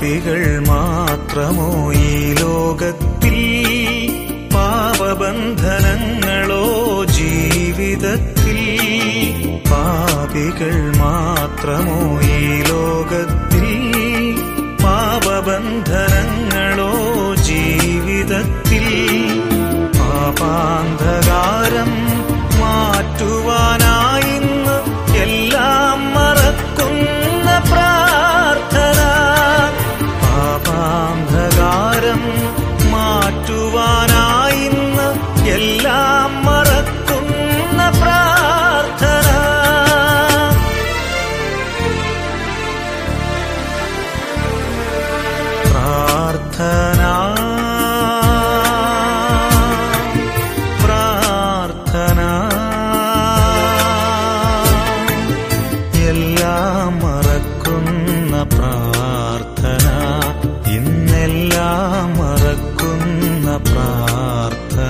പാപികൾ മാത്രമോ ഈ ലോകത്തിൽ പാപബന്ധനങ്ങളോ ജീവിതത്തിൽ പാപികൾ മാത്രമോ ഈ ലോകത്തിൽ പാപബന്ധനങ്ങളോ ജീവിതത്തിൽ പാപാന്ധകാരം മാറ്റുവാനായിന്ന് എല്ലാം മറക്കുന്ന പ്രാർത്ഥന പാപാന്ധകാരം മാറ്റുവാനായിന്ന് എല്ലാം മറക്കുന്ന പ്രാർത്ഥന പ്രാർത്ഥന പ്രാർത്ഥന എല്ലാം മറക്കുന്ന പ്രാർത്ഥന ഇന്നെല്ലാം മറക്കുന്ന പ്രാർത്ഥന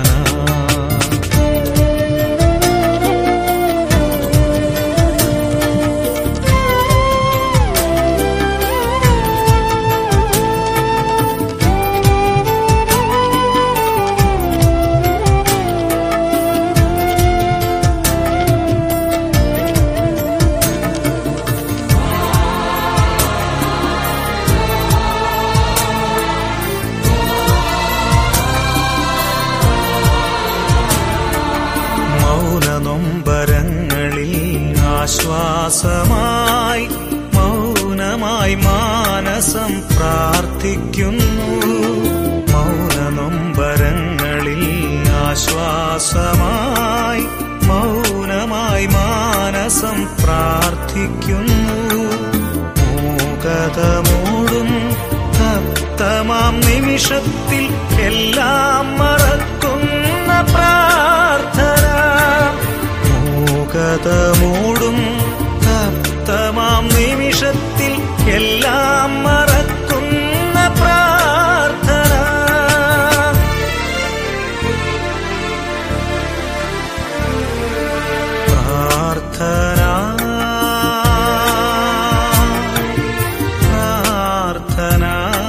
മൗനനൊമ്പരങ്ങളിൽ ആശ്വാസമായി മൗനമായി മാനസം പ്രാർത്ഥിക്കുന്നു മൗനനൊമ്പരങ്ങളിൽ ആശ്വാസമായി മൗനമായി മാനസം പ്രാർത്ഥിക്കുന്നു മൂകതമൂടും തപ്തമാം നിമിഷത്തിൽ എല്ലാം മറക്കുന്ന പ്രാർത്ഥന മൂകതമൂടും തപ്തമാം നിമിഷത്തിൽ എല്ലാം മറക്കുന്ന പ്രാർത്ഥന പ്രാർത്ഥന പ്രാർത്ഥന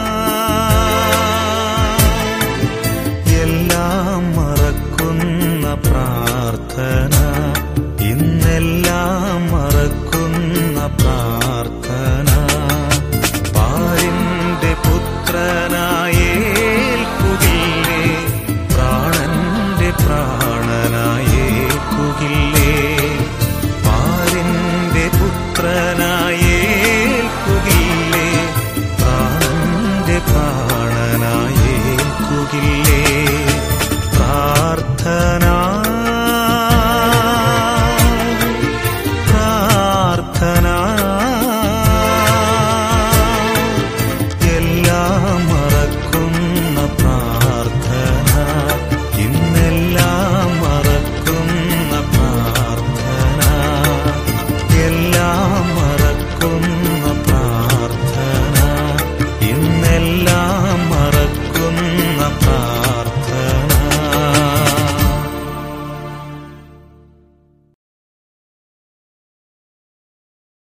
എല്ലാം മറക്കുന്ന പ്രാർത്ഥന ഇന്നെല്ലാം മറക്കുന്ന പ്രാർത്ഥന പാരിന്റെ പുത്രനാ